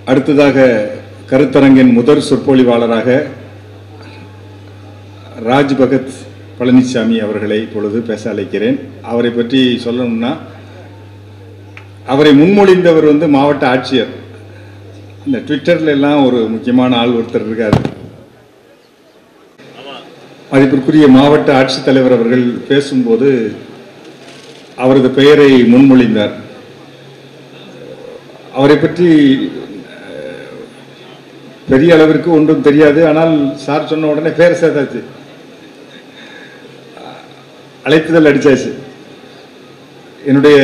அடுத்ததாக கருத்தரங்கின் முதல் சொற்பொழிவாளராக ராஜ் பகத் பழனிசாமி அவர்களை இப்பொழுது பேச அழைக்கிறேன் அவரை பற்றி சொல்லணும்னா அவரை முன்மொழிந்தவர் வந்து மாவட்ட ஆட்சியர் இந்த ட்விட்டர்ல எல்லாம் ஒரு முக்கியமான ஆள் ஒருத்தர் இருக்காரு மதிப்பிற்குரிய மாவட்ட ஆட்சித்தலைவர் அவர்கள் பேசும்போது அவரது பெயரை முன்மொழிந்தார் அவரை பற்றி அஹ், பெரிய அளவிற்கு ஒன்றும் தெரியாது ஆனால் சார் சொன்ன உடனே பேர் சேர்த்தாச்சு அழைப்புதல் அடிச்சாச்சு என்னுடைய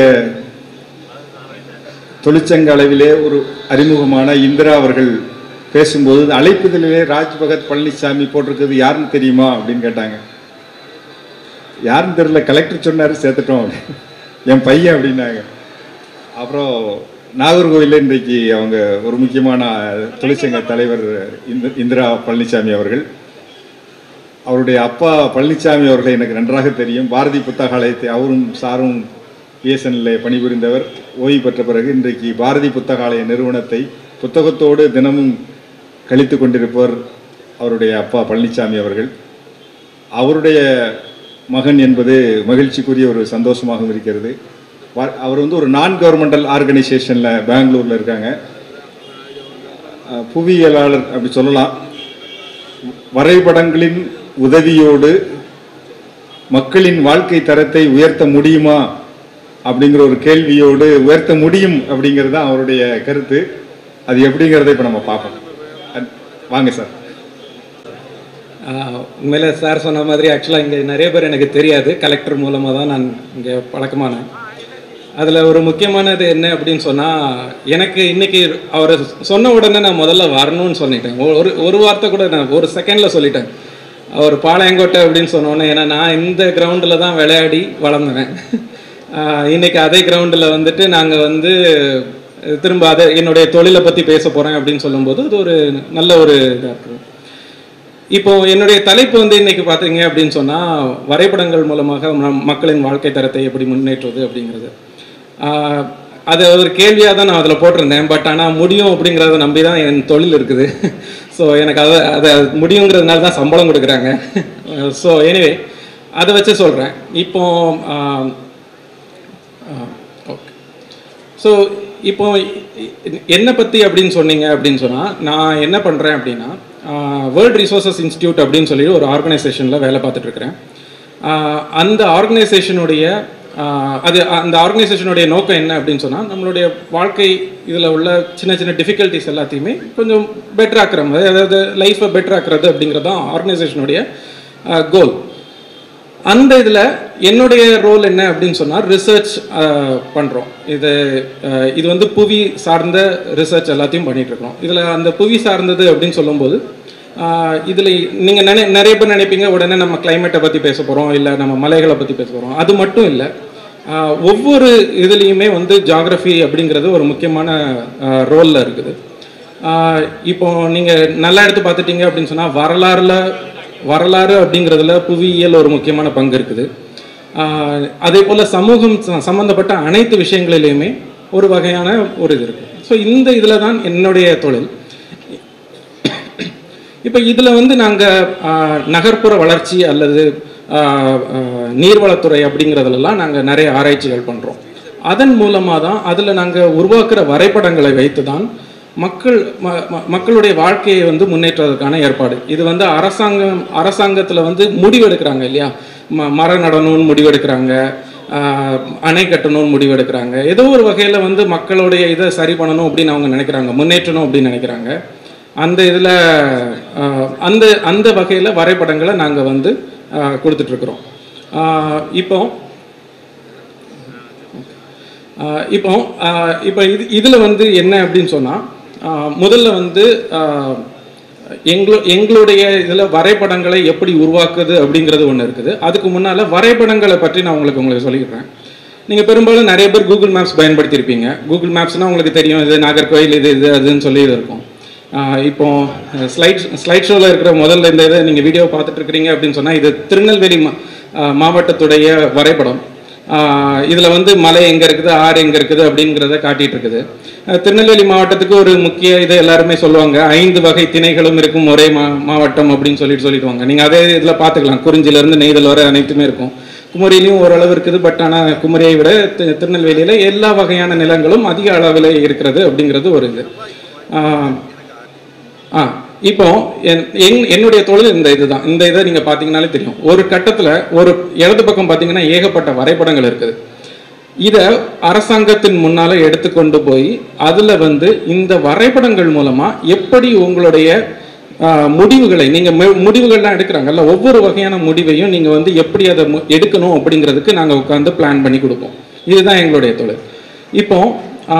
தொழிற்சங்க அளவிலே ஒரு அறிமுகமான இந்திரா அவர்கள் பேசும்போது அழைப்புதலிலே ராஜ் பகத் பழனிசாமி போட்டிருக்கிறது யாருன்னு தெரியுமா அப்படின்னு கேட்டாங்க யாருன்னு தெரியல கலெக்டர் சொன்னாரு சேர்த்துட்டோம் அப்படின்னு. என் பையன் அப்படின்னாங்க அப்புறம் நாகர்கோவிலில் இன்றைக்கு அவங்க ஒரு முக்கியமான தொழிற்சங்க தலைவர் இந்து- இந்திரா பழனிசாமி அவர்கள் அவருடைய அப்பா பழனிசாமி அவர்களை எனக்கு நன்றாக தெரியும் பாரதி புத்தகாலயத்தை அவரும் சாரும் பிஎஸ்என்எல்ல பணிபுரிந்தவர் ஓய்வு பெற்ற பிறகு இன்றைக்கு பாரதி புத்தகாலய நிறுவனத்தை புத்தகத்தோடு தினமும் கழித்து கொண்டிருப்பவர் அவருடைய அப்பா பழனிசாமி அவர்கள் அவருடைய மகன் என்பது மகிழ்ச்சிக்குரிய ஒரு சந்தோஷமாகவும் இருக்கிறது வா- அவர் வந்து ஒரு நான் கவர்மெண்டல் ஆர்கனைசேஷனில் பெங்களூரில் இருக்காங்க அஹ், புவியியலாளர் அப்படி சொல்லலாம் வரைபடங்களின் உதவியோடு மக்களின் வாழ்க்கை தரத்தை உயர்த்த முடியுமா அப்படிங்கிற ஒரு கேள்வியோடு உயர்த்த முடியும் அப்படிங்கிறது தான் அவருடைய கருத்து அது எப்படிங்கிறத இப்போ நம்ம பார்ப்போம் அஹ், வாங்க சார் ஆஹ் உண்மையில சார் சொன்ன மாதிரி ஆக்சுவலாக இங்கே நிறைய பேர் எனக்கு தெரியாது கலெக்டர் மூலமாக தான் நான் இங்கே பழக்கமானேன் அதில் ஒரு முக்கியமானது என்ன அப்படின்னு சொன்னால் எனக்கு இன்னைக்கு அவர் சொன்ன உடனே நான் முதல்ல வரணும்னு சொல்லிட்டேன் ஒ- ஒரு ஒரு வார்த்தை கூட நான் ஒரு செகண்டில் சொல்லிட்டேன் அவர் பாளையங்கோட்டை அப்படின்னு சொன்னோன்னே ஏன்னா நான் இந்த கிரவுண்டில் தான் விளையாடி வளர்ந்தவன் ஆஹ் இன்னைக்கு அதே கிரவுண்டில் வந்துட்டு நாங்கள் வந்து திரும்ப அதை என்னுடைய தொழிலை பற்றி பேச போகிறேன் அப்படின்னு சொல்லும்போது அது ஒரு நல்ல ஒரு இதாக இருக்கும் இப்போ என்னுடைய தலைப்பு வந்து இன்னைக்கு பார்த்தீங்க அப்படின்னு சொன்னால் வரைபடங்கள் மூலமாக நம் மக்களின் வாழ்க்கை தரத்தை எப்படி முன்னேற்றுவது அப்படிங்கிறது ஆஹ் அது ஒரு கேள்வியாக தான் நான் அதில் போட்டிருந்தேன் பட் ஆனால் முடியும் அப்படிங்கிறத நம்பி தான் என் தொழில் இருக்குது ஸோ எனக்கு அதை அதை முடியுங்கிறதுனால தான் சம்பளம் கொடுக்குறாங்க ஸோ எனிவே அதை வச்சு சொல்கிறேன் இப்போ ஓகே ஸோ இப்போ இ- என்னை பற்றி அப்படின்னு சொன்னீங்க அப்படின்னு சொன்னால் நான் என்ன பண்ணுறேன் அப்படின்னா வேர்ல்ட் ரிசோர்சஸ் இன்ஸ்டியூட் அப்படின்னு சொல்லி ஒரு ஆர்கனைசேஷனில் வேலை பார்த்துட்டு இருக்கிறேன் ஆஹ் அந்த ஆர்கனைசேஷனுடைய அது அந்த ஆர்கனைசேஷனுடைய நோக்கம் என்ன அப்படின்னு சொன்னால் நம்மளுடைய வாழ்க்கை இதில் உள்ள சின்ன சின்ன டிஃபிகல்ட்டிஸ் எல்லாத்தையுமே கொஞ்சம் பெட்டர் ஆக்குற மாதிரி அதாவது லைஃப்பை பெட்டர் ஆக்குறது அப்படிங்கிறது தான் ஆர்கனைசேஷனுடைய கோல் அந்த இதில் என்னுடைய ரோல் என்ன அப்படின்னு சொன்னால் ரிசர்ச் பண்ணுறோம் இது அஹ், இது வந்து புவி சார்ந்த ரிசர்ச் எல்லாத்தையும் பண்ணிட்டு இருக்கோம் இதில் அந்த புவி சார்ந்தது அப்படின்னு சொல்லும்போது இதில் நீங்கள் நினை நிறைய பேர் நினைப்பீங்க உடனே நம்ம கிளைமேட்டை பற்றி பேச போகிறோம் இல்லை நம்ம மலைகளை பற்றி பேச போகிறோம் அது மட்டும் இல்லை ஆஹ், ஒவ்வொரு இதுலேயுமே வந்து ஜாகிரஃபி அப்படிங்கிறது ஒரு முக்கியமான ரோலில் இருக்குது ஆஹ், இப்போ நீங்கள் நல்லா எடுத்து பார்த்துட்டீங்க அப்படின்னு சொன்னால் வரலாறுல வரலாறு அப்படிங்கிறதுல புவியியல் ஒரு முக்கியமான பங்கு இருக்குது ஆஹ் அதே போல் சமூகம் ச- சம்பந்தப்பட்ட அனைத்து விஷயங்களிலையுமே ஒரு வகையான ஒரு இது இருக்குது ஸோ இந்த இதில் தான் என்னுடைய தொழில் இப்போ இதில் வந்து நாங்கள் நகர்ப்புற வளர்ச்சி அல்லது ஆஹ், ஆஹ், நீர்வளத்துறை அப்படிங்கிறதுலலாம் நாங்கள் நிறைய ஆராய்ச்சிகள் பண்ணுறோம் அதன் மூலமாக தான் அதில் நாங்கள் உருவாக்குற வரைபடங்களை வைத்து தான் மக்கள் ம- ம- மக்களுடைய வாழ்க்கையை வந்து முன்னேற்றுவதற்கான ஏற்பாடு இது வந்து அரசாங்கம் அரசாங்கத்தில் வந்து முடிவெடுக்கிறாங்க இல்லையா ம மரம் நடணும்னு முடிவெடுக்கிறாங்க ஆஹ், அணை கட்டணும்னு முடிவெடுக்கிறாங்க ஏதோ ஒரு வகையில் வந்து மக்களுடைய இதை சரி பண்ணணும் அப்படின்னு அவங்க நினைக்கிறாங்க முன்னேற்றணும் அப்படின்னு நினைக்கிறாங்க அந்த இதில் அந்த அந்த வகையில் வரைபடங்களை நாங்கள் வந்து ஆஹ், கொடுத்துட்ருக்குறோம் ஆஹ், இப்போ ஆஹ், இப்போ ஆஹ், இப்போ இது இதில் வந்து என்ன அப்படின்னு சொன்னால் முதல்ல வந்து ஆஹ், எங்களோ எங்களுடைய இதில் வரைபடங்களை எப்படி உருவாக்குது அப்படிங்கிறது ஒன்று இருக்குது அதுக்கு முன்னால் வரைபடங்களை பற்றி நான் உங்களுக்கு உங்களுக்கு சொல்லிடுறேன் நீங்கள் பெரும்பாலும் நிறைய பேர் கூகுள் மேப்ஸ் பயன்படுத்தியிருப்பீங்க கூகுள் மேப்ஸ்னால் உங்களுக்கு தெரியும் இது நாகர்கோயில் இது இது அதுன்னு சொல்லி இது இருக்கும் ஆஹ் இப்போ ஸ்லைட் ஸ்லைட் ஷோவில் இருக்கிற முதல்ல இந்த இதை நீங்கள் வீடியோ பார்த்துட்டு இருக்கிறீங்க அப்படின்னு சொன்னால் இது திருநெல்வேலி மா- ஆஹ் மாவட்டத்துடைய வரைபடம் இதில் வந்து மலை எங்கே இருக்குது ஆறு எங்கே இருக்குது அப்படிங்கிறத காட்டிட்டு இருக்குது அஹ், திருநெல்வேலி மாவட்டத்துக்கு ஒரு முக்கிய இது எல்லாருமே சொல்லுவாங்க ஐந்து வகை திணைகளும் இருக்கும் ஒரே மா மாவட்டம் அப்படின்னு சொல்லிட்டு சொல்லிடுவாங்க நீங்கள் அதே இதில் பார்த்துக்கலாம் குறிஞ்சிலேருந்து நெய்தல் வரை அனைத்துமே இருக்கும் குமரியிலையும் ஓரளவு இருக்குது பட் ஆனால் குமரியை விட தி- திருநெல்வேலியில எல்லா வகையான நிலங்களும் அதிக அளவில் இருக்கிறது அப்படிங்கிறது ஒரு இது ஆஹ், ஆ இப்போ என் என்- என்னுடைய தொழில் இந்த இதுதான் இந்த இதை நீங்கள் பார்த்தீங்கன்னாலே தெரியும் ஒரு கட்டத்தில் ஒரு இடது பக்கம் பார்த்தீங்கன்னா ஏகப்பட்ட வரைபடங்கள் இருக்குது இதை அரசாங்கத்தின் முன்னால எடுத்துக்கொண்டு போய் அதில் வந்து இந்த வரைபடங்கள் மூலமா எப்படி உங்களுடைய ஆ, முடிவுகளை நீங்க மு- முடிவுகள்லாம் எடுக்கிறாங்கல்ல ஒவ்வொரு வகையான முடிவையும் நீங்க வந்து எப்படி அதை மு- எடுக்கணும் அப்படிங்கிறதுக்கு நாங்க உட்காந்து பிளான் பண்ணி கொடுப்போம் இதுதான் எங்களுடைய தொழில் இப்போ ஆ,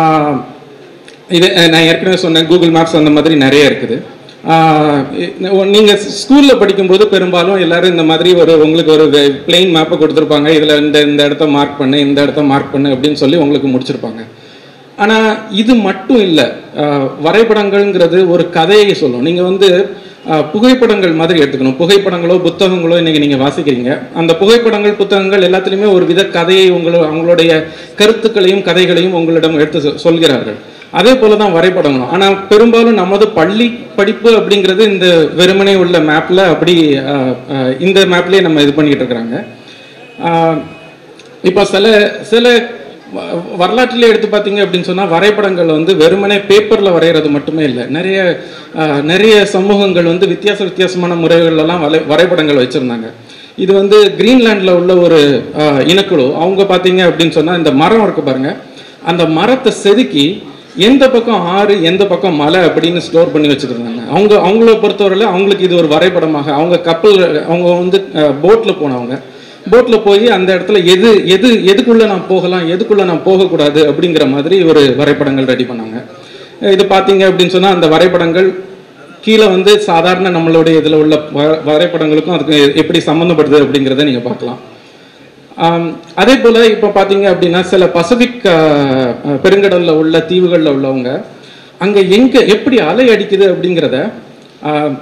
இது அஹ், நான் ஏற்கனவே சொன்னேன் கூகுள் மேப்ஸ் அந்த மாதிரி நிறைய இருக்குது ஆஹ் இ- நீங்க ஸ்கூல்ல படிக்கும்போது பெரும்பாலும் எல்லாரும் இந்த மாதிரி ஒரு உங்களுக்கு ஒரு பிளெயின் மேப்பை கொடுத்துருப்பாங்க இதுல இந்த இந்த இடத்த மார்க் பண்ணு இந்த இடத்த மார்க் பண்ணு அப்படின்னு சொல்லி உங்களுக்கு முடிச்சிருப்பாங்க ஆனா இது மட்டும் இல்லை வரைபடங்கள்ங்கிறது ஒரு கதையை சொல்லும் நீங்க வந்து ஆஹ், புகைப்படங்கள் மாதிரி எடுத்துக்கணும் புகைப்படங்களோ புத்தகங்களோ இன்னைக்கு நீங்க வாசிக்கிறீங்க அந்த புகைப்படங்கள் புத்தகங்கள் எல்லாத்துலேயுமே ஒரு வித கதையை உங்களோ அவங்களுடைய கருத்துக்களையும் கதைகளையும் உங்களிடம் எடுத்து சொ- சொல்கிறார்கள் அதே போல தான் வரைபடங்களும் ஆனால் பெரும்பாலும் நமது பள்ளி படிப்பு அப்படிங்கிறது இந்த வெறுமனே உள்ள மேப்பில் அப்படி ஆஹ், ஆஹ், இந்த மேப்லேயே நம்ம இது பண்ணிக்கிட்டு இருக்கிறாங்க ஆஹ், இப்போ சில சில வ- வரலாற்றிலே எடுத்து பார்த்தீங்க அப்படின்னு சொன்னால் வரைபடங்கள் வந்து வெறுமனே பேப்பரில் வரைகிறது மட்டுமே இல்லை நிறைய ஆஹ், நிறைய சமூகங்கள் வந்து வித்தியாச வித்தியாசமான முறைகளெல்லாம் வரை வரைபடங்கள் வச்சுருந்தாங்க இது வந்து கிரீன்லாண்டில் உள்ள ஒரு ஆஹ், இனக்குழு அவங்க பார்த்தீங்க அப்படின்னு சொன்னால் இந்த மரம் இருக்கு பாருங்க அந்த மரத்தை செதுக்கி எந்த பக்கம் ஆறு எந்த பக்கம் மலை அப்படின்னு ஸ்டோர் பண்ணி வச்சுருந்தாங்க அவங்க அவங்கள பொறுத்தவரையில் அவங்களுக்கு இது ஒரு வரைபடமாக அவங்க கப்பல் அவங்க வந்து போட்டில் போனவங்க போட்டில் போய் அந்த இடத்துல எது எது எதுக்குள்ளே நான் போகலாம் எதுக்குள்ளே நான் போகக்கூடாது அப்படிங்கிற மாதிரி ஒரு வரைபடங்கள் ரெடி பண்ணாங்க இது பார்த்தீங்க அப்படின்னு சொன்னால் அந்த வரைபடங்கள் கீழே வந்து சாதாரண நம்மளுடைய இதில் உள்ள வ- வரைபடங்களுக்கும் அதுக்கு எப்படி சம்மந்தப்படுது அப்படிங்கிறத நீங்கள் பார்க்கலாம் ஆம், அதே போல் இப்போ பார்த்தீங்க அப்படின்னா சில பசிபிக் ஆஹ், ஆஹ், பெருங்கடல்ல உள்ள தீவுகளில் உள்ளவங்க அங்கே எங்கே எப்படி அலை அடிக்குது அப்படிங்கிறத ஆஹ்,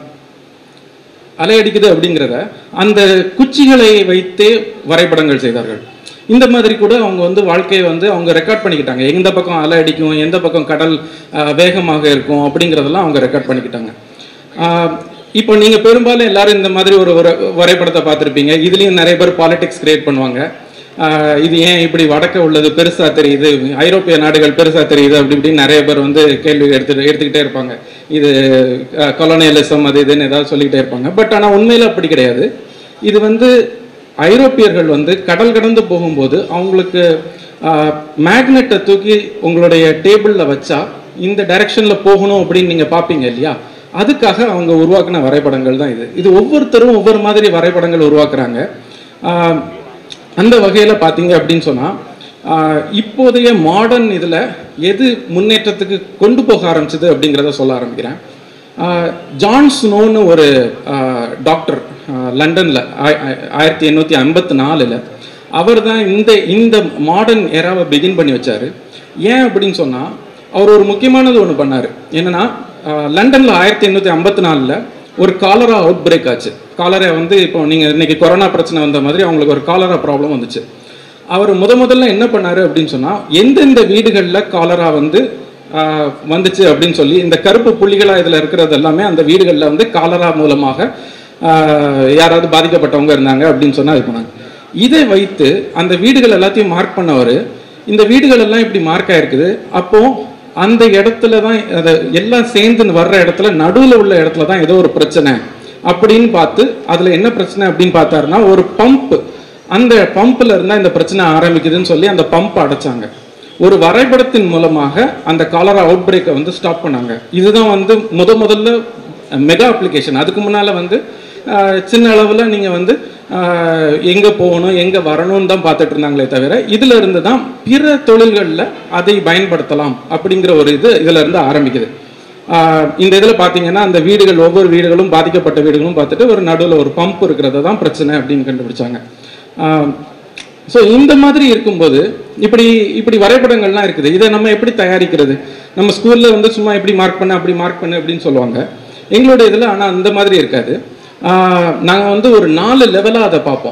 அலை அடிக்குது அப்படிங்கிறத அந்த குச்சிகளை வைத்தே வரைபடங்கள் செய்தார்கள் இந்த மாதிரி கூட அவங்க வந்து வாழ்க்கையை வந்து அவங்க ரெக்கார்ட் பண்ணிக்கிட்டாங்க எந்த பக்கம் அலை அடிக்கும் எந்த பக்கம் கடல் ஆஹ், வேகமாக இருக்கும் அப்படிங்கிறதெல்லாம் அவங்க ரெக்கார்ட் பண்ணிக்கிட்டாங்க ஆஹ், இப்போ நீங்க பெரும்பாலும் எல்லாரும் இந்த மாதிரி ஒரு ஒரு வரைபடத்தை பார்த்துருப்பீங்க இதுலயும் நிறைய பேர் பாலிடிக்ஸ் கிரியேட் பண்ணுவாங்க ஆஹ், இது ஏன் இப்படி வடக்க உள்ளது பெருசா தெரியுது ஐரோப்பிய நாடுகள் பெருசா தெரியுது அப்படி இப்படின்னு நிறைய பேர் வந்து கேள்வி எடுத்துட்டு எடுத்துக்கிட்டே இருப்பாங்க இது கொலோனியலிசம் அது இதுன்னு ஏதாவது சொல்லிக்கிட்டே இருப்பாங்க பட் ஆனா உண்மையில அப்படி கிடையாது இது வந்து ஐரோப்பியர்கள் வந்து கடல் கடந்து போகும்போது அவங்களுக்கு மேக்னெட்டை தூக்கி உங்களுடைய டேபிளில் வச்சா இந்த டைரக்ஷனில் போகணும் அப்படின்னு நீங்கள் பார்ப்பீங்க இல்லையா அதுக்காக அவங்க உருவாக்கின வரைபடங்கள் தான் இது இது ஒவ்வொருத்தரும் ஒவ்வொரு மாதிரி வரைபடங்கள் உருவாக்குறாங்க ஆஹ் அந்த வகையில் பார்த்தீங்க அப்படின்னு சொன்னால் இப்போதைய மாடர்ன் இதில் எது முன்னேற்றத்துக்கு கொண்டு போக ஆரம்பிச்சது அப்படிங்கிறத சொல்ல ஆரம்பிக்கிறேன் ஆஹ் ஜான் ஸ்னோன்னு ஒரு டாக்டர் லண்டனில் ஆயிரத்தி எண்ணூற்றி ஐம்பத்தி நாலில் அவர் தான் இந்த இந்த மாடர்ன் எராவை பிகின் பண்ணி வச்சாரு ஏன் அப்படின்னு சொன்னால் அவர் ஒரு முக்கியமானது ஒன்று பண்ணார் என்னன்னா லண்டனில் ஆயிரத்தி எண்ணூற்றி ஐம்பத்தி நாலில் ஒரு காலரா அவுட் பிரேக் ஆச்சு காலரா வந்து இப்போ நீங்கள் இன்னைக்கு கொரோனா பிரச்சனை வந்த மாதிரி அவங்களுக்கு ஒரு காலரா ப்ராப்ளம் வந்துச்சு அவர் முத முதல்ல என்ன பண்ணாரு அப்படின்னு சொன்னா எந்தெந்த வீடுகளில் காலரா வந்து ஆஹ், வந்துச்சு அப்படின்னு சொல்லி இந்த கருப்பு புள்ளிகளா இதுல இருக்கிறது எல்லாமே அந்த வீடுகளில் வந்து காலரா மூலமாக ஆஹ், யாராவது பாதிக்கப்பட்டவங்க இருந்தாங்க அப்படின்னு சொன்னா இது பண்ணாங்க இதை வைத்து அந்த வீடுகள் எல்லாத்தையும் மார்க் பண்ணவர் இந்த வீடுகள் எல்லாம் இப்படி மார்க் ஆயிருக்குது அப்போ அந்த இடத்துல தான் அதை எல்லாம் சேர்ந்து வர்ற இடத்துல நடுவில் உள்ள இடத்துல தான் ஏதோ ஒரு பிரச்சனை அப்படின்னு பார்த்து அதுல என்ன பிரச்சனை அப்படின்னு பார்த்தாருன்னா ஒரு பம்ப் அந்த பம்ப்ல இருந்தா இந்த பிரச்சனை ஆரம்பிக்குதுன்னு சொல்லி அந்த பம்ப் அடைச்சாங்க ஒரு வரைபடத்தின் மூலமாக அந்த காலரா அவுட் பிரேக்கை வந்து ஸ்டாப் பண்ணாங்க இதுதான் வந்து முத முதல்ல மெகா அப்ளிகேஷன் அதுக்கு முன்னால வந்து அஹ், சின்ன அளவுல நீங்க வந்து அஹ், எங்க போகணும் எங்க வரணும்னு தான் பார்த்துட்டு இருந்தாங்களே தவிர இதுல இருந்து தான் பிற தொழில்களில் அதை பயன்படுத்தலாம் அப்படிங்கிற ஒரு இது இதுல இருந்து ஆரம்பிக்குது ஆஹ் இந்த இதில் பார்த்தீங்கன்னா அந்த வீடுகள் ஒவ்வொரு வீடுகளும் பாதிக்கப்பட்ட வீடுகளும் பார்த்துட்டு ஒரு நடுவில் ஒரு பம்ப் இருக்கிறது தான் பிரச்சனை அப்படின்னு கண்டுபிடிச்சாங்க ஸோ இந்த மாதிரி இருக்கும்போது இப்படி இப்படி வரைபடங்கள்லாம் இருக்குது இதை நம்ம எப்படி தயாரிக்கிறது நம்ம ஸ்கூலில் வந்து சும்மா எப்படி மார்க் பண்ண அப்படி மார்க் பண்ணு அப்படின்னு சொல்லுவாங்க எங்களோட இதில் ஆனால் அந்த மாதிரி இருக்காது நாங்கள் வந்து ஒரு நாலு லெவலாக அதை பார்ப்போம்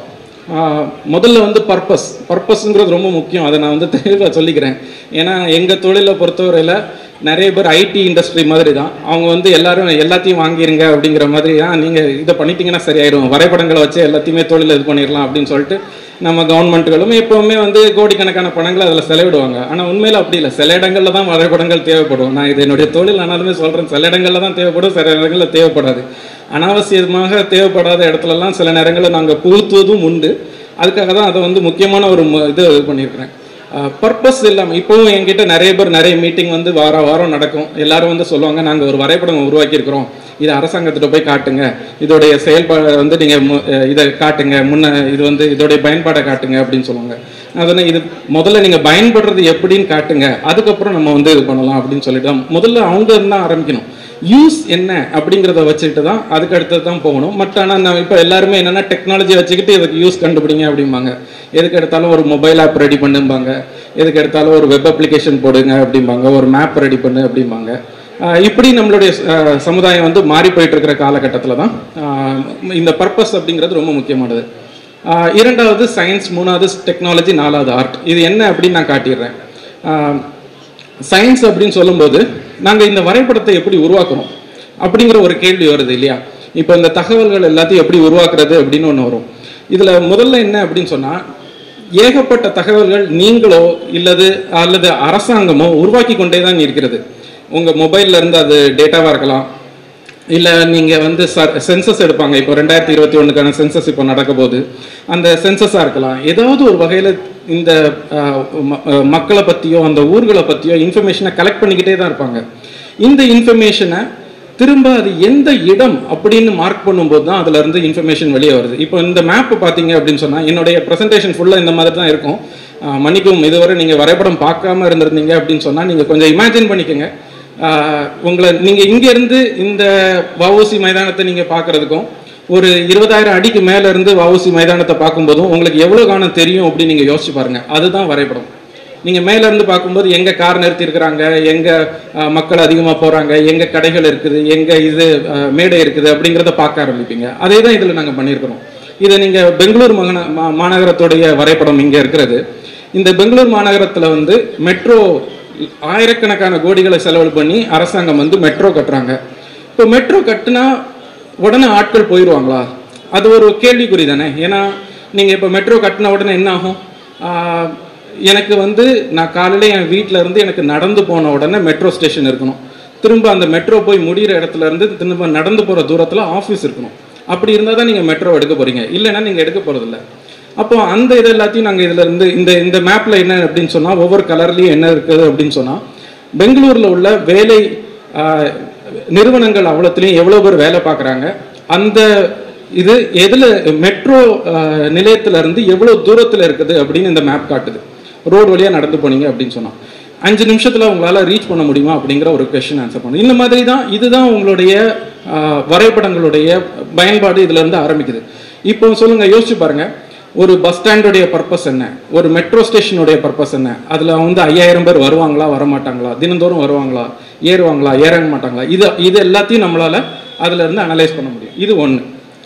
ஆஹ் முதல்ல வந்து பர்பஸ் பர்பஸ்ங்கிறது ரொம்ப முக்கியம் அதை நான் வந்து தெளிவாக சொல்லிக்கிறேன் ஏன்னா எங்கள் தொழிலை பொறுத்தவரையில் நிறைய பேர் ஐடி இண்டஸ்ட்ரி மாதிரி தான் அவங்க வந்து எல்லாரும் எல்லாத்தையும் வாங்கிருங்க அப்படிங்கிற மாதிரி தான் நீங்கள் இதை பண்ணிட்டீங்கன்னா சரியாயிடும் வரைபடங்களை வச்சு எல்லாத்தையுமே தொழில் இது பண்ணிடலாம் அப்படின்னு சொல்லிட்டு நம்ம கவர்மெண்ட்டுகளும் எப்போவுமே வந்து கோடிக்கணக்கான பணங்களை அதில் செலவிடுவாங்க ஆனால் உண்மையில் அப்படி இல்லை சில இடங்களில் தான் வரைபடங்கள் தேவைப்படும் நான் இது என்னுடைய தொழில் ஆனாலுமே சொல்கிறேன் சில இடங்களில் தான் தேவைப்படும் சில இடங்களில் தேவைப்படாது அனாவசியமாக தேவைப்படாத இடத்துலலாம் சில நேரங்களில் நாங்கள் புகுத்துவதும் உண்டு அதுக்காக தான் அதை வந்து முக்கியமான ஒரு மு- இது இது பண்ணியிருக்கிறேன் பர்பஸ் இல்லாமல் இப்போவும் என்கிட்ட நிறைய பேர் நிறைய மீட்டிங் வந்து வார வாரம் நடக்கும் எல்லாரும் வந்து சொல்லுவாங்க நாங்கள் ஒரு வரைபடம் உருவாக்கியிருக்கிறோம் இதை அரசாங்கத்திட்ட போய் காட்டுங்க இதோடைய செயல்பாடை வந்து நீங்கள் இதை காட்டுங்க முன்ன இது வந்து இதோடைய பயன்பாடை காட்டுங்க அப்படின்னு சொல்லுவாங்க நான் சொன்னேன் இது முதல்ல நீங்கள் பயன்படுறது எப்படின்னு காட்டுங்க அதுக்கப்புறம் நம்ம வந்து இது பண்ணலாம் அப்படின்னு சொல்லிட்டு தான் முதல்ல அவங்க இருந்தால் ஆரம்பிக்கணும் யூஸ் என்ன அப்படிங்கிறத வச்சுட்டு தான் அதுக்கு அடுத்தது தான் போகணும் மற்ற ஆனால் நான் இப்போ எல்லாருமே என்னென்னா டெக்னாலஜி வச்சுக்கிட்டு இதுக்கு யூஸ் கண்டுபிடிங்க அப்படிம்பாங்க எதுக்கு எடுத்தாலும் ஒரு மொபைல் ஆப் ரெடி பண்ணும்பாங்க எதுக்கு எடுத்தாலும் ஒரு வெப் அப்ளிகேஷன் போடுங்க அப்படிம்பாங்க ஒரு மேப் ரெடி பண்ணு அப்படிம்பாங்க ஆஹ் இப்படி நம்மளுடைய ஆஹ் சமுதாயம் வந்து மாறி போயிட்டு இருக்கிற காலகட்டத்தில் தான் ஆஹ் இந்த பர்பஸ் அப்படிங்கிறது ரொம்ப முக்கியமானது ஆஹ் இரண்டாவது சயின்ஸ் மூணாவது டெக்னாலஜி நாலாவது ஆர்ட் இது என்ன அப்படின்னு நான் காட்டிடுறேன் ஆஹ் சயின்ஸ் அப்படின்னு சொல்லும்போது நாங்கள் இந்த வரைபடத்தை எப்படி உருவாக்குறோம் அப்படிங்கிற ஒரு கேள்வி வருது இல்லையா இப்போ இந்த தகவல்கள் எல்லாத்தையும் எப்படி உருவாக்குறது அப்படின்னு ஒன்று வரும் இதில் முதல்ல என்ன அப்படின்னு சொன்னால் ஏகப்பட்ட தகவல்கள் நீங்களோ இல்லது அல்லது அரசாங்கமோ உருவாக்கி கொண்டே தான் இருக்கிறது உங்கள் மொபைல்ல இருந்து அது டேட்டாவாக இருக்கலாம் இல்லை நீங்கள் வந்து சென்சஸ் எடுப்பாங்க இப்போ ரெண்டாயிரத்தி இருபத்தி ஒன்றுக்கான சென்சஸ் இப்போ நடக்க போகுது அந்த சென்சஸாக இருக்கலாம் ஏதாவது ஒரு வகையில் இந்த அஹ், ம- அஹ், மக்களை பற்றியோ அந்த ஊர்களை பற்றியோ இன்ஃபர்மேஷனை கலெக்ட் பண்ணிக்கிட்டே தான் இருப்பாங்க இந்த இன்ஃபர்மேஷனை திரும்ப அது எந்த இடம் அப்படின்னு மார்க் பண்ணும்போது தான் அதுல இருந்து இன்ஃபர்மேஷன் வெளியே வருது இப்போ இந்த மேப் பார்த்தீங்க அப்படின்னு சொன்னால் என்னுடைய ப்ரெசன்டேஷன் ஃபுல்லாக இந்த மாதிரி தான் இருக்கும் அஹ், மன்னிக்கவும் இதுவரை நீங்கள் வரைபடம் பார்க்காம இருந்திருந்தீங்க அப்படின்னு சொன்னால் நீங்கள் கொஞ்சம் இமேஜின் பண்ணிக்கோங்க ஆஹ் உங்களை நீங்க இங்க இருந்து இந்த வஉசி மைதானத்தை நீங்க பார்க்கிறதுக்கும் ஒரு இருபதாயிரம் அடிக்கு மேல இருந்து வஉசி மைதானத்தை பார்க்கும்போதும் உங்களுக்கு எவ்வளவு காணம் தெரியும் அப்படின்னு நீங்க யோசிச்சு பாருங்க அதுதான் வரைபடம் நீங்க மேல இருந்து பார்க்கும்போது எங்க கார் நிறுத்தி இருக்கிறாங்க எங்க ஆஹ், மக்கள் அதிகமா போறாங்க எங்க கடைகள் இருக்குது எங்க இது ஆஹ், மேடை இருக்குது அப்படிங்கிறத பார்க்க ஆரம்பிப்பீங்க அதே தான் இதுல நாங்க பண்ணியிருக்கிறோம் இதை நீங்க பெங்களூர் மகன மா- மாநகரத்துடைய வரைபடம் இங்க இருக்கிறது இந்த பெங்களூர் மாநகரத்துல வந்து மெட்ரோ ஆயிரக்கணக்கான கோடிகளை செலவு பண்ணி அரசாங்கம் வந்து மெட்ரோ கட்டுறாங்க இப்போ மெட்ரோ கட்டுனா உடனே ஆட்கள் போயிடுவாங்களா அது ஒரு கேள்விக்குறி தானே ஏன்னா நீங்கள் இப்போ மெட்ரோ கட்டின உடனே என்ன ஆகும் ஆஹ், எனக்கு வந்து நான் காலையில் என் வீட்டில் இருந்து எனக்கு நடந்து போன உடனே மெட்ரோ ஸ்டேஷன் இருக்கணும் திரும்ப அந்த மெட்ரோ போய் முடிகிற இடத்துல இருந்து திரும்ப நடந்து போகிற தூரத்தில் ஆஃபீஸ் இருக்கணும் அப்படி இருந்தால் தான் நீங்கள் மெட்ரோ எடுக்க போகிறீங்க இல்லைன்னா நீங்கள் எடுக்க போகிறதில்ல அப்போ அந்த இது எல்லாத்தையும் நாங்கள் இதில் இருந்து இந்த இந்த மேப்பில் என்ன அப்படின்னு சொன்னால் ஒவ்வொரு கலர்லேயும் என்ன இருக்குது அப்படின்னு சொன்னால் பெங்களூரில் உள்ள வேலை ஆஹ், நிறுவனங்கள் அவ்வளோத்துலேயும் எவ்வளோ பேர் வேலை பார்க்குறாங்க அந்த இது எதில் மெட்ரோ நிலையத்துல இருந்து எவ்வளோ தூரத்தில் இருக்குது அப்படின்னு இந்த மேப் காட்டுது ரோடு வழியாக நடந்து போனீங்க அப்படின்னு சொன்னா அஞ்சு நிமிஷத்தில் உங்களால் ரீச் பண்ண முடியுமா அப்படிங்கிற ஒரு கொஷின் ஆன்சர் பண்ணும் இந்த மாதிரி தான் இதுதான் உங்களுடைய ஆஹ், வரைபடங்களுடைய பயன்பாடு இதுல இருந்து ஆரம்பிக்குது இப்போ சொல்லுங்க யோசிச்சு பாருங்க ஒரு பஸ் ஸ்டாண்டுடைய பர்பஸ் என்ன ஒரு மெட்ரோ ஸ்டேஷனுடைய பர்பஸ் என்ன அதில் வந்து ஐயாயிரம் பேர் வருவாங்களா வரமாட்டாங்களா தினந்தோறும் வருவாங்களா ஏறுவாங்களா ஏற மாட்டாங்களா இது இது எல்லாத்தையும் நம்மளால அதுல இருந்து அனலைஸ் பண்ண முடியும் இது ஒன்று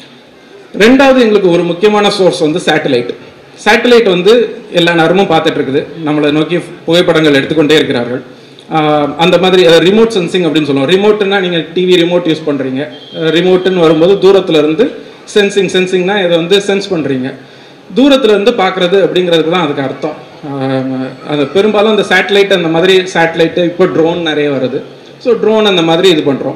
ரெண்டாவது எங்களுக்கு ஒரு முக்கியமான சோர்ஸ் வந்து சேட்டலைட் சேட்டலைட் வந்து எல்லா நேரமும் பார்த்துட்டு இருக்குது நம்மளை நோக்கி புகைப்படங்கள் எடுத்துக்கொண்டே இருக்கிறார்கள் ஆஹ் அந்த மாதிரி ரிமோட் சென்சிங் அப்படின்னு சொல்லுவோம் ரிமோட்னா நீங்கள் டிவி ரிமோட் யூஸ் பண்ணுறீங்க ரிமோட்டுன்னு வரும்போது தூரத்துல இருந்து சென்சிங் சென்சிங்னா இதை வந்து சென்ஸ் பண்ணுறீங்க தூரத்துல இருந்து பார்க்குறது அப்படிங்கிறதுக்கு தான் அதுக்கு அர்த்தம் ஆஹ் அது பெரும்பாலும் அந்த சேட்டலைட் அந்த மாதிரி சேட்டலைட்டு இப்போ ட்ரோன் நிறைய வருது ஸோ ட்ரோன் அந்த மாதிரி இது பண்ணுறோம்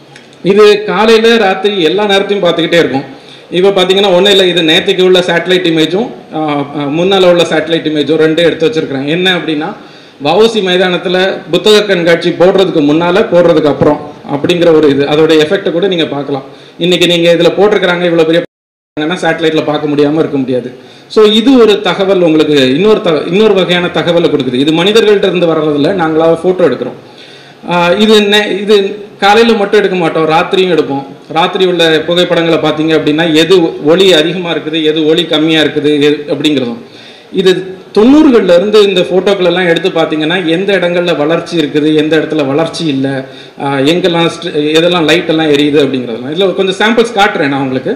இது காலையில் ராத்திரி எல்லா நேரத்தையும் பார்த்துக்கிட்டே இருக்கும் இப்போ பார்த்தீங்கன்னா ஒன்றும் இல்லை இது நேற்றுக்கு உள்ள சேட்டலைட் இமேஜும் முன்னால் உள்ள சேட்டலைட் இமேஜும் ரெண்டும் எடுத்து வச்சிருக்கிறேன் என்ன அப்படின்னா வவுசி மைதானத்தில் புத்தக கண்காட்சி போடுறதுக்கு முன்னால் போடுறதுக்கு அப்புறம் அப்படிங்கிற ஒரு இது அதோட எஃபெக்ட்டை கூட நீங்கள் பார்க்கலாம் இன்னைக்கு நீங்கள் இதில் போட்டிருக்கிறாங்க இவ்வளோ பெரிய ஆனால் சேட்டலைட்டில் பார்க்க முடியாமல் இருக்க முடியாது ஸோ இது ஒரு தகவல் உங்களுக்கு இன்னொரு த இன்னொரு வகையான தகவலை கொடுக்குது இது மனிதர்கள்ட்ட இருந்து வர்றதில்ல நாங்களாக ஃபோட்டோ எடுக்கிறோம் ஆஹ் இது நெ- இது காலையில் மட்டும் எடுக்க மாட்டோம் ராத்திரியும் எடுப்போம் ராத்திரி உள்ள புகைப்படங்களை பார்த்தீங்க அப்படின்னா எது ஒளி அதிகமாக இருக்குது எது ஒளி கம்மியாக இருக்குது எது அப்படிங்கிறதும் இது தொண்ணூறுகள்ல இருந்து இந்த போட்டோக்கள் எல்லாம் எடுத்து பார்த்தீங்கன்னா எந்த இடங்கள்ல வளர்ச்சி இருக்குது எந்த இடத்துல வளர்ச்சி இல்லை ஆஹ் எங்கெல்லாம் ஸ்ட்- எதெல்லாம் லைட் எல்லாம் எரியுது அப்படிங்கிறதெல்லாம் இதில் கொஞ்சம் சாம்பிள்ஸ் காட்டுறேன் நான் உங்களுக்கு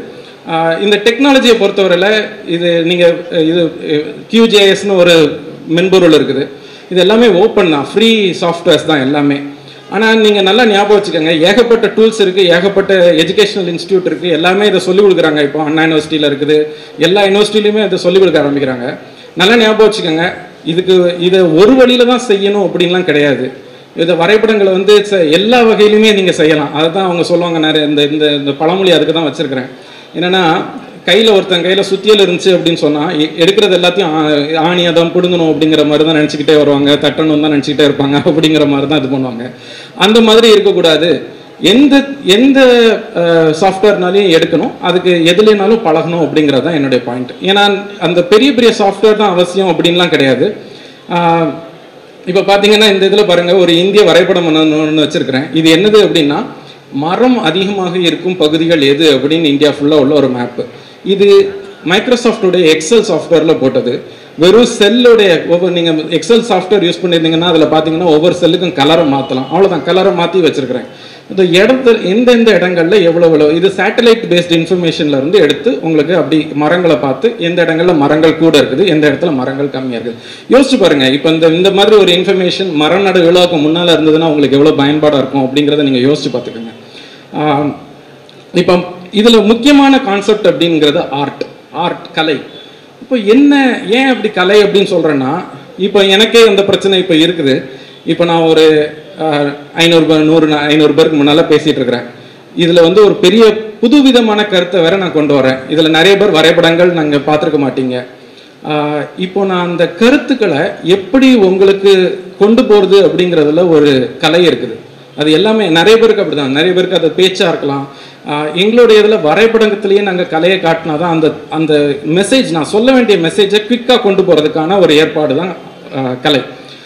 ஆஹ் இந்த டெக்னாலஜியை பொறுத்தவரையில் இது நீங்கள் இது கியூஜேஎஸ்னு ஒரு மென்பொருள் இருக்குது இது எல்லாமே ஓப்பன் தான் ஃப்ரீ சாஃப்ட்வேர்ஸ் தான் எல்லாமே ஆனால் நீங்கள் நல்லா ஞாபகம் வச்சுக்கோங்க ஏகப்பட்ட டூல்ஸ் இருக்குது ஏகப்பட்ட எஜுகேஷனல் இன்ஸ்டியூட் இருக்குது எல்லாமே இதை சொல்லிக் கொடுக்குறாங்க இப்போ அண்ணா யூனிவர்சிட்டியில் இருக்குது எல்லா யூனிவர்சிட்டிலையுமே இதை சொல்லிக் கொடுக்க ஆரம்பிக்கிறாங்க நல்லா ஞாபகம் வச்சுக்கோங்க இதுக்கு இதை ஒரு வழியில தான் செய்யணும் அப்படின்லாம் கிடையாது இதை வரைபடங்களை வந்து ச- எல்லா வகையிலுமே நீங்கள் செய்யலாம் அதை தான் அவங்க சொல்லுவாங்க நிறைய இந்த இந்த இந்த பழமொழி அதுக்கு தான் வச்சுருக்கிறேன் என்னென்னா கையில் ஒருத்தன் கையில் சுத்தியல் இருந்துச்சு அப்படின்னு சொன்னால் எடுக்கிறது எல்லாத்தையும் ஆ- ஆணியை தான் பிடுங்கணும் அப்படிங்கிற மாதிரி தான் நினச்சிக்கிட்டே வருவாங்க தட்டணும் தான் நினச்சிக்கிட்டே இருப்பாங்க அப்படிங்கிற மாதிரி தான் இது பண்ணுவாங்க அந்த மாதிரி இருக்கக்கூடாது எந்த எந்த சாஃப்ட்வேர்னாலையும் எடுக்கணும் அதுக்கு எதுலேனாலும் பழகணும் அப்படிங்கிறது தான் என்னுடைய பாயிண்ட் ஏன்னா அந்த பெரிய பெரிய சாஃப்ட்வேர் தான் அவசியம் அப்படின்லாம் கிடையாது ஆஹ் இப்போ பார்த்தீங்கன்னா இந்த இதில் பாருங்க ஒரு இந்திய வரைபடம் ஒன்று வச்சிருக்கிறேன் இது என்னது அப்படின்னா மரம் அதிகமாக இருக்கும் பகுதிகள் எது அப்படின்னு இந்தியா ஃபுல்லாக உள்ள ஒரு மேப்பு இது மைக்ரோசாஃப்டோடைய எக்ஸல் சாஃப்ட்வேரில் போட்டது வெறும் செல்லுடைய ஒவ்வொரு நீங்கள் எக்ஸல் சாஃப்ட்வேர் யூஸ் பண்ணியிருந்தீங்கன்னா அதில் பார்த்தீங்கன்னா ஒவ்வொரு செல்லுக்கும் கலரை மாற்றலாம் அவ்வளோதான் கலரை மாற்றி வச்சிருக்கிறேன் இந்த இடத்துல எந்தெந்த இடங்கள்ல எவ்வளோ எவ்வளோ இது சேட்டலைட் பேஸ்ட் இன்ஃபர்மேஷன்ல இருந்து எடுத்து உங்களுக்கு அப்படி மரங்களை பார்த்து எந்த இடங்கள்ல மரங்கள் கூட இருக்குது எந்த இடத்துல மரங்கள் கம்மியா இருக்குது யோசிச்சு பாருங்க இப்போ இந்த இந்த மாதிரி ஒரு இன்ஃபர்மேஷன் மரம் நடு விழாவுக்கு முன்னால இருந்ததுன்னா உங்களுக்கு எவ்வளவு பயன்பாடா இருக்கும் அப்படிங்கிறத நீங்க யோசிச்சு பார்த்துக்கோங்க ஆஹ் இப்போ இதுல முக்கியமான கான்செப்ட் அப்படிங்கிறது ஆர்ட் ஆர்ட் கலை இப்போ என்ன ஏன் அப்படி கலை அப்படின்னு சொல்றேன்னா இப்போ எனக்கே அந்த பிரச்சனை இப்போ இருக்குது இப்போ நான் ஒரு ஆஹ், ஐநூறு பேர் நூறு நா- ஐநூறு பேருக்கு முன்னால பேசிட்டு இருக்கிறேன் இதுல வந்து ஒரு பெரிய புதுவிதமான கருத்தை வேற நான் கொண்டு வரேன் இதுல நிறைய பேர் வரைபடங்கள் நாங்க பார்த்துருக்க மாட்டீங்க ஆஹ், இப்போ நான் அந்த கருத்துக்களை எப்படி உங்களுக்கு கொண்டு போறது அப்படிங்கிறதுல ஒரு கலை இருக்குது அது எல்லாமே நிறைய பேருக்கு அப்படிதான் நிறைய பேருக்கு அது பேச்சா இருக்கலாம் ஆஹ் எங்களுடைய இதில் வரைபடத்திலேயே நாங்கள் கலையை காட்டினா தான் அந்த அந்த மெசேஜ் நான் சொல்ல வேண்டிய மெசேஜை குவிக்காக கொண்டு போகிறதுக்கான ஒரு ஏற்பாடு தான் ஆஹ் கலை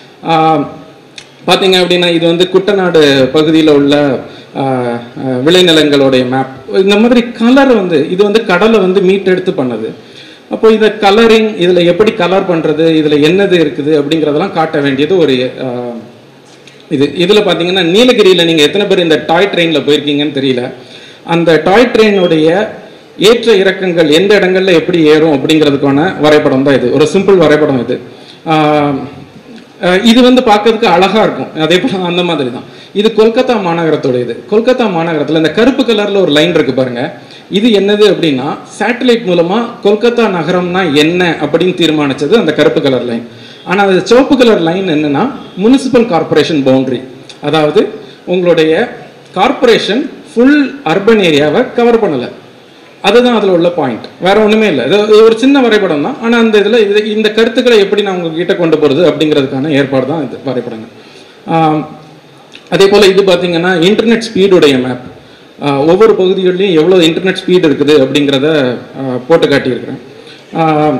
ஆஹ் பார்த்தீங்க அப்படின்னா இது வந்து குட்டநாடு பகுதியில் உள்ள ஆஹ் ஆஹ் விளைநிலங்களுடைய மேப் இந்த மாதிரி கலர் வந்து இது வந்து கடலை வந்து மீட் எடுத்து பண்ணது அப்போ இதை கலரிங் இதில் எப்படி கலர் பண்ணுறது இதில் என்னது இருக்குது அப்படிங்கிறதெல்லாம் காட்ட வேண்டியது ஒரு ஆஹ் இது இதில் பார்த்தீங்கன்னா நீலகிரியில் நீங்கள் எத்தனை பேர் இந்த டாய் ட்ரெயினில் போயிருக்கீங்கன்னு தெரியல அந்த டாய் ட்ரெயினுடைய ஏற்ற இறக்கங்கள் எந்த இடங்கள்ல எப்படி ஏறும் அப்படிங்கிறதுக்கான வரைபடம் தான் இது ஒரு சிம்பிள் வரைபடம் இது ஆஹ் அஹ் இது வந்து பார்க்கறதுக்கு அழகா இருக்கும் அதே போல அந்த மாதிரி தான் இது கொல்கத்தா மாநகரத்தோட இது கொல்கத்தா மாநகரத்தில் இந்த கருப்பு கலர்ல ஒரு லைன் இருக்கு பாருங்க இது என்னது அப்படின்னா சேட்டலைட் மூலமா கொல்கத்தா நகரம்னா என்ன அப்படின்னு தீர்மானிச்சது அந்த கருப்பு கலர் லைன் ஆனா அது சிவப்பு கலர் லைன் என்னன்னா முனிசிபல் கார்ப்பரேஷன் பவுண்டரி அதாவது உங்களுடைய கார்ப்பரேஷன் ஃபுல் அர்பன் ஏரியாவை கவர் பண்ணல அதுதான் அதில் உள்ள பாயிண்ட் வேற ஒண்ணுமே இல்லை இது இது ஒரு சின்ன வரைபடம் தான் ஆனால் அந்த இதில் இது இந்த கருத்துக்களை எப்படி நான் உங்ககிட்ட கொண்டு போகிறது அப்படிங்கிறதுக்கான ஏற்பாடு தான் இது வரைபடங்கள் ஆம், அதே போல் இது பார்த்தீங்கன்னா இன்டர்நெட் ஸ்பீடுடைய மேப் ஒவ்வொரு பகுதிகளிலையும் எவ்வளோ இன்டர்நெட் ஸ்பீடு இருக்குது அப்படிங்கிறத ஆ, போட்டு காட்டியிருக்கிறேன் ஆம்,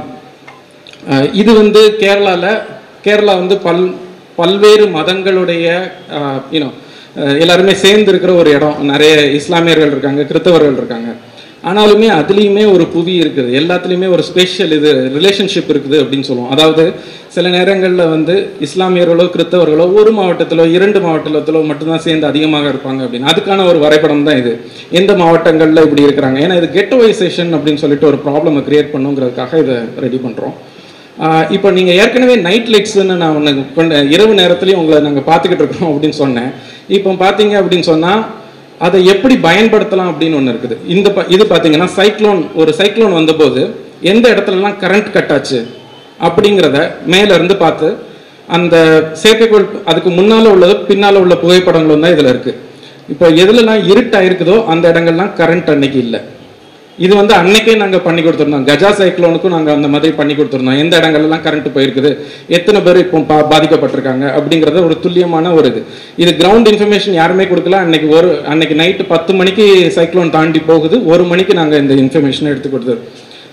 ஆ, இது வந்து கேரளாவில் கேரளா வந்து பல் பல்வேறு மதங்களுடைய யூனோ எல்லாருமே சேர்ந்து இருக்கிற ஒரு இடம் நிறைய இஸ்லாமியர்கள் இருக்காங்க கிறித்தவர்கள் இருக்காங்க ஆனாலுமே அதுலேயுமே ஒரு புவி இருக்குது எல்லாத்துலேயுமே ஒரு ஸ்பெஷல் இது ரிலேஷன்ஷிப் இருக்குது அப்படின்னு சொல்லுவோம் அதாவது சில நேரங்களில் வந்து இஸ்லாமியர்களோ கிறித்தவர்களோ ஒரு மாவட்டத்திலோ இரண்டு மாவட்டத்திலோ மட்டும்தான் சேர்ந்து அதிகமாக இருப்பாங்க அப்படின்னு அதுக்கான ஒரு வரைபடம் தான் இது எந்த மாவட்டங்களில் இப்படி இருக்கிறாங்க ஏன்னா இது கெட்டோவைசேஷன் அப்படின்னு சொல்லிட்டு ஒரு ப்ராப்ளமை கிரியேட் பண்ணுங்கிறதுக்காக இதை ரெடி பண்ணுறோம் இப்போ நீங்கள் ஏற்கனவே நைட் லைட்ஸ்னு நான் ஒன்று கொண்டு இரவு நேரத்துலையும் உங்களை நாங்கள் பார்த்துக்கிட்டு இருக்கிறோம் அப்படின்னு சொன்னேன் இப்போ பார்த்தீங்க அப்படின்னு சொன்னால் அதை எப்படி பயன்படுத்தலாம் அப்படின்னு ஒன்று இருக்குது இந்த ப இது பார்த்தீங்கன்னா சைக்ளோன் ஒரு சைக்ளோன் வந்தபோது எந்த இடத்துலலாம் கரண்ட் கட் ஆச்சு அப்படிங்கிறத மேல இருந்து பார்த்து அந்த செயற்கைக்கோள் அதுக்கு முன்னால உள்ளது பின்னால உள்ள புகைப்படங்களும் தான் இதில் இருக்கு இப்போ எதுலலாம் இருட்டா இருக்குதோ அந்த இடங்கள்லாம் கரண்ட் அன்னைக்கு இல்லை இது வந்து அன்னைக்கே நாங்கள் பண்ணி கொடுத்துருந்தோம் கஜா சைக்ளோனுக்கும் நாங்கள் அந்த மாதிரி பண்ணி கொடுத்துருந்தோம் எந்த இடங்கள்லாம் கரண்ட் போயிருக்குது எத்தனை பேர் இப்போ பா பாதிக்கப்பட்டிருக்காங்க அப்படிங்கிறத ஒரு துல்லியமான ஒரு இது இது கிரவுண்ட் இன்ஃபர்மேஷன் யாருமே கொடுக்கல அன்னைக்கு ஒரு அன்னைக்கு நைட்டு பத்து மணிக்கு சைக்ளோன் தாண்டி போகுது ஒரு மணிக்கு நாங்கள் இந்த இன்ஃபர்மேஷனை எடுத்து கொடுத்தது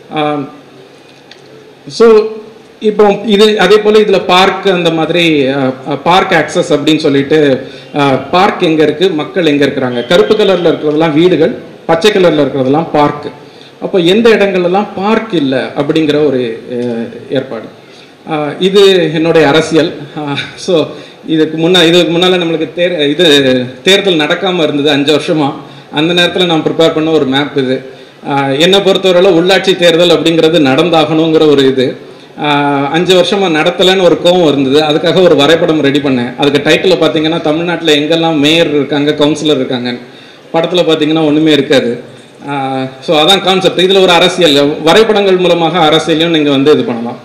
ஸோ இப்போ இது அதே போல் இதில் பார்க் அந்த மாதிரி பார்க் ஆக்சஸ் அப்படின்னு சொல்லிட்டு பார்க் எங்கே இருக்குது மக்கள் எங்கே இருக்கிறாங்க கருப்பு கலரில் இருக்கிறதெல்லாம் வீடுகள் பச்சை கலரில் இருக்கிறதெல்லாம் பார்க் அப்போ எந்த இடங்கள்லாம் பார்க் இல்லை அப்படிங்கிற ஒரு அஹ், ஏற்பாடு அஹ், இது என்னுடைய அரசியல் ஸோ இதுக்கு முன்னா இதுக்கு முன்னால் நம்மளுக்கு தேர் இது தேர்தல் நடக்காமல் இருந்தது அஞ்சு வருஷமா அந்த நேரத்தில் நான் ப்ரிப்பேர் பண்ண ஒரு மேப் இது ஆஹ் என்னை பொறுத்தவரையில உள்ளாட்சி தேர்தல் அப்படிங்கிறது நடந்தாகணுங்கிற ஒரு இது ஆஹ் அஞ்சு வருஷமா நடத்தலைன்னு ஒரு கோவம் இருந்தது அதுக்காக ஒரு வரைபடம் ரெடி பண்ணேன் அதுக்கு டைட்டில் பார்த்தீங்கன்னா தமிழ்நாட்டில் எங்கெல்லாம் மேயர் இருக்காங்க கவுன்சிலர் இருக்காங்க படத்தில் பார்த்தீங்கன்னா ஒன்றுமே இருக்காது ஸோ அதான் கான்செப்ட் இதில் ஒரு அரசியல் வரைபடங்கள் மூலமாக அரசியலையும் நீங்கள் வந்து இது பண்ணலாம்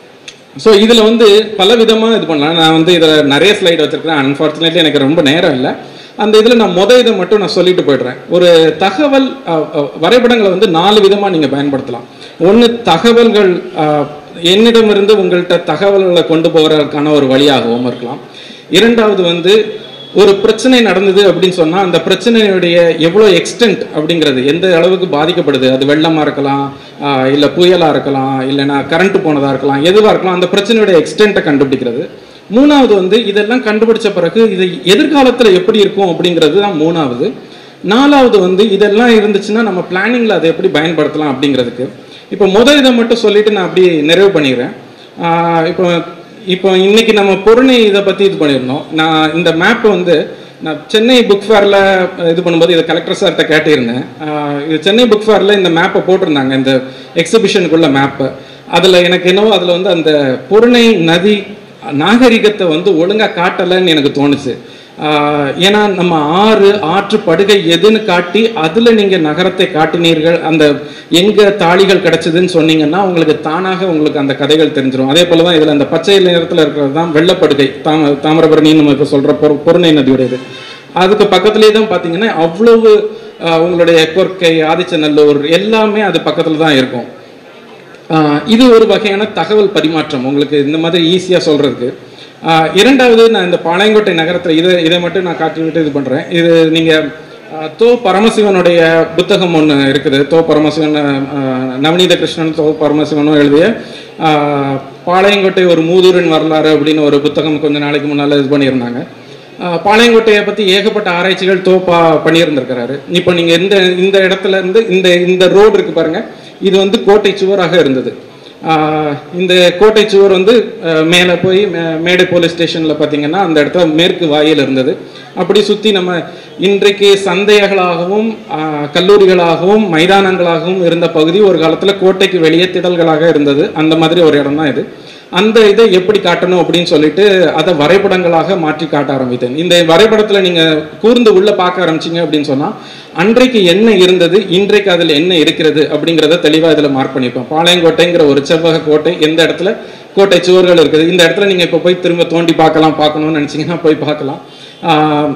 ஸோ இதில் வந்து பல விதமாக இது பண்ணலாம் நான் வந்து இதில் நிறைய ஸ்லைடு வச்சிருக்கிறேன் அன்ஃபார்ச்சுனேட்லி எனக்கு ரொம்ப நேரம் இல்லை அந்த இதில் நான் முத இதை மட்டும் நான் சொல்லிட்டு போயிடுறேன் ஒரு தகவல் அஹ், அஹ், வரைபடங்களை வந்து நாலு விதமாக நீங்கள் பயன்படுத்தலாம் ஒன்று தகவல்கள் அஹ், என்னிடமிருந்து உங்கள்கிட்ட தகவல்களை கொண்டு போகிறதுக்கான ஒரு வழியாகவும் இருக்கலாம் இரண்டாவது வந்து ஒரு பிரச்சனை நடந்தது அப்படின்னு சொன்னா அந்த பிரச்சனையுடைய எவ்வளோ எக்ஸ்டென்ட் அப்படிங்கிறது எந்த அளவுக்கு பாதிக்கப்படுது அது வெள்ளமா இருக்கலாம் ஆஹ் இல்ல புயலா இருக்கலாம் இல்லைன்னா கரண்ட் போனதா இருக்கலாம் எதுவா இருக்கலாம் அந்த பிரச்சனையுடைய எக்ஸ்டென்ட்டை கண்டுபிடிக்கிறது மூணாவது வந்து இதெல்லாம் கண்டுபிடிச்ச பிறகு இது எதிர்காலத்துல எப்படி இருக்கும் அப்படிங்கிறது தான் மூணாவது நாலாவது வந்து இதெல்லாம் இருந்துச்சுன்னா நம்ம பிளானிங்ல அதை எப்படி பயன்படுத்தலாம் அப்படிங்கிறதுக்கு இப்போ முதல் இதை மட்டும் சொல்லிட்டு நான் அப்படியே நிறைவு பண்ணிடுறேன் ஆஹ் இப்போ இப்போ இன்னைக்கு நம்ம பொருணை இதை பற்றி இது பண்ணியிருந்தோம் நான் இந்த மேப் வந்து நான் சென்னை புக் ஃபேரில் இது பண்ணும்போது இதை கலெக்டர் சார்கிட்ட கேட்டிருந்தேன் ஆஹ் இது சென்னை புக் ஃபேரில் இந்த மேப்பை போட்டிருந்தாங்க இந்த எக்ஸிபிஷனுக்குள்ள மேப்பு அதில் எனக்கு என்னவோ அதில் வந்து அந்த பொருணை நதி நாகரிகத்தை வந்து ஒழுங்காக காட்டலைன்னு எனக்கு தோணுச்சு ஆஹ் ஏன்னா நம்ம ஆறு ஆற்று படுகை எதுன்னு காட்டி அதில் நீங்கள் நகரத்தை காட்டினீர்கள் அந்த எங்கே தாளிகள் கிடைச்சதுன்னு சொன்னீங்கன்னா உங்களுக்கு தானாக உங்களுக்கு அந்த கதைகள் தெரிஞ்சிடும் அதே போல தான் இதில் அந்த பச்சை நிறத்தில் இருக்கிறது தான் வெள்ளப்படுகை தாம தாமிரபரணின்னு நம்ம இப்போ சொல்கிற பொரு பொருணை நதியுடையது அதுக்கு பக்கத்துலேயே தான் பார்த்தீங்கன்னா அவ்வளவு ஆஹ் உங்களுடைய கொர்க்கை ஆதிச்சநல்லூர் எல்லாமே அது பக்கத்தில் தான் இருக்கும் ஆஹ் இது ஒரு வகையான தகவல் பரிமாற்றம் உங்களுக்கு இந்த மாதிரி ஈஸியாக சொல்கிறதுக்கு இரண்டாவது நான் இந்த பாளையங்கோட்டை நகரத்தில் இதை இதை மட்டும் நான் காட்டிவிட்டு இது பண்ணுறேன் இது நீங்கள் தோ பரமசிவனுடைய புத்தகம் ஒன்று இருக்குது தோ பரமசிவன் ஆஹ் நவநீத கிருஷ்ணன் தோ பரமசிவனும் எழுதிய ஆஹ் பாளையங்கோட்டை ஒரு மூதூரின் வரலாறு அப்படின்னு ஒரு புத்தகம் கொஞ்ச நாளைக்கு முன்னால் இது பண்ணியிருந்தாங்க ஆஹ் பாளையங்கோட்டையை பற்றி ஏகப்பட்ட ஆராய்ச்சிகள் தோப்பா பண்ணியிருந்திருக்கிறாரு இப்போ நீங்கள் இந்த இந்த இடத்துல இருந்து இந்த இந்த ரோடு இருக்கு பாருங்க இது வந்து கோட்டை சுவராக இருந்தது ஆஹ் இந்த கோட்டை சுவர் வந்து ஆஹ் மேலே போய் மே- மேடை போலீஸ் ஸ்டேஷனில் பார்த்தீங்கன்னா அந்த இடத்துல மேற்கு வாயில் இருந்தது அப்படி சுற்றி நம்ம இன்றைக்கு சந்தைகளாகவும் ஆஹ் கல்லூரிகளாகவும் மைதானங்களாகவும் இருந்த பகுதி ஒரு காலத்தில் கோட்டைக்கு வெளியே திடல்களாக இருந்தது அந்த மாதிரி ஒரு இடம் தான் இது அந்த இதை எப்படி காட்டணும் அப்படின்னு சொல்லிட்டு அதை வரைபடங்களாக மாற்றி காட்ட ஆரம்பித்தேன் இந்த வரைபடத்தில் நீங்கள் கூர்ந்து உள்ள பார்க்க ஆரம்பிச்சீங்க அப்படின்னு சொன்னால் அன்றைக்கு என்ன இருந்தது இன்றைக்கு அதில் என்ன இருக்கிறது அப்படிங்கிறத தெளிவாக இதில் மார்க் பண்ணியிருப்பேன் பாளையங்கோட்டைங்கிற ஒரு செவ்வக கோட்டை எந்த இடத்துல கோட்டை சுவர்கள் இருக்குது இந்த இடத்துல நீங்கள் இப்போ போய் திரும்ப தோண்டி பார்க்கலாம் பார்க்கணும்னு நினச்சிங்கன்னா போய் பார்க்கலாம் ஆஹ்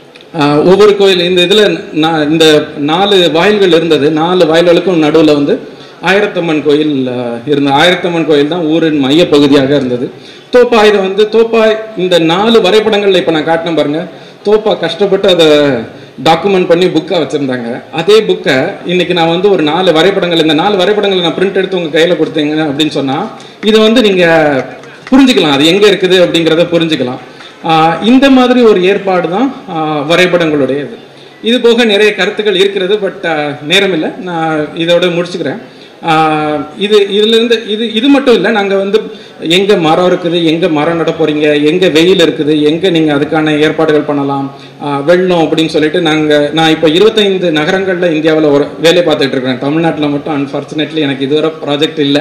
ஆஹ் ஒவ்வொரு கோயில் இந்த இதில் நான் இந்த நாலு வாயில்கள் இருந்தது நாலு வாயில்களுக்கும் நடுவில் வந்து ஆயிரத்தம்மன் கோயில் ஆஹ் இருந்த ஆயிரத்தம்மன் கோயில் தான் ஊரின் மைய பகுதியாக இருந்தது தோப்பா இதை வந்து தோப்பா இந்த நாலு வரைபடங்கள்ல இப்போ நான் காட்டினேன் பாருங்க தோப்பா கஷ்டப்பட்டு அதை டாக்குமெண்ட் பண்ணி புக்காக வச்சுருந்தாங்க அதே புக்கை இன்னைக்கு நான் வந்து ஒரு நாலு வரைபடங்கள் இந்த நாலு வரைபடங்களை நான் பிரிண்ட் எடுத்து உங்கள் கையில் கொடுத்தீங்க அப்படின்னு சொன்னால் இதை வந்து நீங்கள் புரிஞ்சுக்கலாம் அது எங்கே இருக்குது அப்படிங்கிறத புரிஞ்சுக்கலாம் ஆஹ் இந்த மாதிரி ஒரு ஏற்பாடு தான் ஆஹ் வரைபடங்களுடையது இது போக நிறைய கருத்துக்கள் இருக்கிறது பட் நேரம் இல்லை நான் இதோட முடிச்சுக்கிறேன் ஆஹ் இது இதுலேருந்து இது இது மட்டும் இல்லை நாங்கள் வந்து எங்கே மரம் இருக்குது எங்கே மரம் நட போகிறீங்க எங்கே வெயில் இருக்குது எங்கே நீங்கள் அதுக்கான ஏற்பாடுகள் பண்ணலாம் ஆஹ் வெள்ளம் அப்படின்னு சொல்லிட்டு நாங்கள் நான் இப்போ இருபத்தைந்து நகரங்களில் இந்தியாவில் ஒரு வேலை பார்த்துட்டு இருக்கிறேன் தமிழ்நாட்டில் மட்டும் அன்ஃபார்ச்சுனேட்லி எனக்கு இதுவரை ப்ராஜெக்ட் இல்லை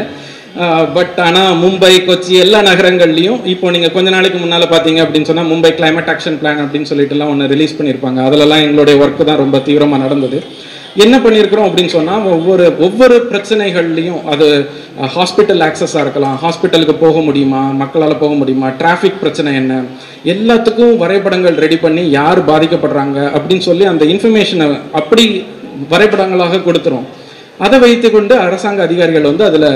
பட் ஆனால் மும்பை கொச்சி எல்லா நகரங்கள்லையும் இப்போ நீங்கள் கொஞ்ச நாளைக்கு முன்னால் பார்த்தீங்க அப்படின்னு சொன்னால் மும்பை climate ஆக்ஷன் பிளான் அப்படின்னு சொல்லிட்டுலாம் ஒன்று ரிலீஸ் பண்ணியிருப்பாங்க அதிலலாம் எங்களுடைய ஒர்க்கு தான் ரொம்ப தீவிரமாக நடந்தது என்ன பண்ணியிருக்கிறோம் அப்படின்னு சொன்னால் ஒவ்வொரு ஒவ்வொரு பிரச்சனைகள்லையும் அது ஹாஸ்பிட்டல் ஆக்சஸாக இருக்கலாம் ஹாஸ்பிட்டலுக்கு போக முடியுமா மக்களால் போக முடியுமா டிராஃபிக் பிரச்சனை என்ன எல்லாத்துக்கும் வரைபடங்கள் ரெடி பண்ணி யார் பாதிக்கப்படுறாங்க அப்படின்னு சொல்லி அந்த இன்ஃபர்மேஷனை அப்படி வரைபடங்களாக கொடுத்துரும் அதை வைத்துக்கொண்டு அரசாங்க அதிகாரிகள் வந்து அதில்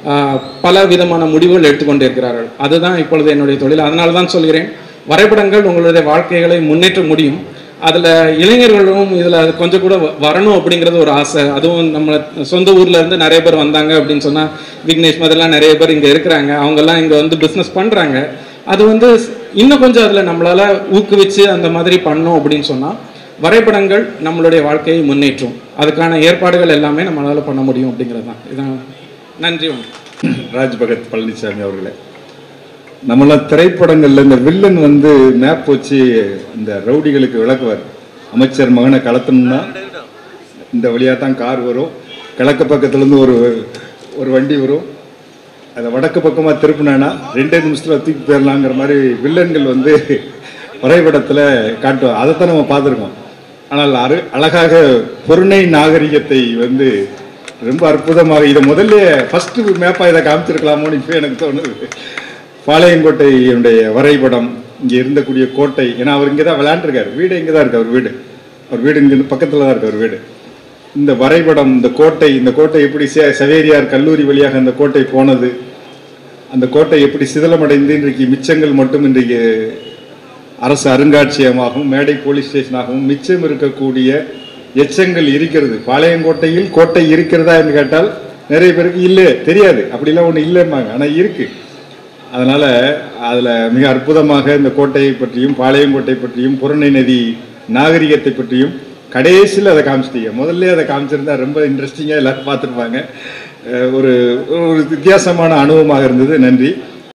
பல விதமான முடிவுகள் எடுத்துக்கொண்டு இருக்கிறார்கள் அதுதான் இப்பொழுது என்னுடைய தொழில் அதனால தான் சொல்கிறேன் வரைபடங்கள் உங்களுடைய வாழ்க்கைகளை முன்னேற்ற முடியும் அதில் இளைஞர்களும் இதில் கொஞ்சம் கூட வ- வரணும் அப்படிங்கிறது ஒரு ஆசை அதுவும் நம்ம சொந்த ஊர்ல இருந்து நிறைய பேர் வந்தாங்க அப்படின்னு சொன்னால் விக்னேஷ் மாதிரிலாம் நிறைய பேர் இங்கே இருக்கிறாங்க அவங்கெல்லாம் இங்கே வந்து பிஸ்னஸ் பண்ணுறாங்க அது வந்து இன்னும் கொஞ்சம் அதில் நம்மளால ஊக்குவிச்சு அந்த மாதிரி பண்ணோம் அப்படின்னு சொன்னால் வரைபடங்கள் நம்மளுடைய வாழ்க்கையை முன்னேற்றும் அதுக்கான ஏற்பாடுகள் எல்லாமே நம்மளால பண்ண முடியும் அப்படிங்கிறது தான் இதான் நன்றி வணக்கம் ராஜ் பகத் பழனிசாமி அவர்களே நம்மளாம் திரைப்படங்கள்ல இந்த வில்லன் வந்து மேப் வச்சு இந்த ரவுடிகளுக்கு விளக்குவார் அமைச்சர் மகனை கலத்தணும்னா இந்த வழியாக தான் கார் வரும் கிழக்கு பக்கத்துலேருந்து ஒரு ஒரு வண்டி வரும் அதை வடக்கு பக்கமாக திருப்பினானா ரெண்டே நிமிஷத்தில் தூக்கி போயிடலாங்கிற மாதிரி வில்லன்கள் வந்து வரைபடத்தில் காட்டுவோம் அதைத்தான் நம்ம பார்த்துருக்கோம் ஆனால் அரு அழகாக பொருணை நாகரிகத்தை வந்து ரொம்ப அற்புதமாக இதை முதல்ல ஃபஸ்ட்டு மேப்பாக இதை காமிச்சிருக்கலாமோன்னு இப்போ எனக்கு தோணுது பாளையங்கோட்டையினுடைய வரைபடம் இங்கே இருந்தக்கூடிய கோட்டை ஏன்னா அவர் இங்கே தான் விளையாண்டுருக்காரு வீடு இங்கே தான் இருக்கு அவர் வீடு அவர் வீடு இங்கே பக்கத்தில் தான் இருக்கு அவர் வீடு இந்த வரைபடம் இந்த கோட்டை இந்த கோட்டை எப்படி சே சவேரியார் கல்லூரி வழியாக அந்த கோட்டை போனது அந்த கோட்டை எப்படி சிதிலமடைந்து இன்றைக்கு மிச்சங்கள் மட்டும் இன்றைக்கு அரசு அருங்காட்சியகமாகவும் மேடை போலீஸ் ஸ்டேஷனாகவும் மிச்சம் இருக்கக்கூடிய எச்சங்கள் இருக்கிறது பாளையங்கோட்டையில் கோட்டை இருக்கிறதா என்று கேட்டால் நிறைய பேருக்கு இல்லை தெரியாது அப்படிலாம் ஒன்று இல்லைம்பாங்க ஆனால் இருக்கு அதனால அதில் மிக அற்புதமாக இந்த கோட்டையை பற்றியும் பாளையங்கோட்டை பற்றியும் புறணை நதி நாகரிகத்தை பற்றியும் கடைசியில் அதை காமிச்சிட்டீங்க முதல்ல அதை காமிச்சிருந்தா ரொம்ப இன்ட்ரெஸ்டிங்காக எல்லாரும் பார்த்துருப்பாங்க அஹ் ஒரு ஒரு வித்தியாசமான அனுபவமாக இருந்தது நன்றி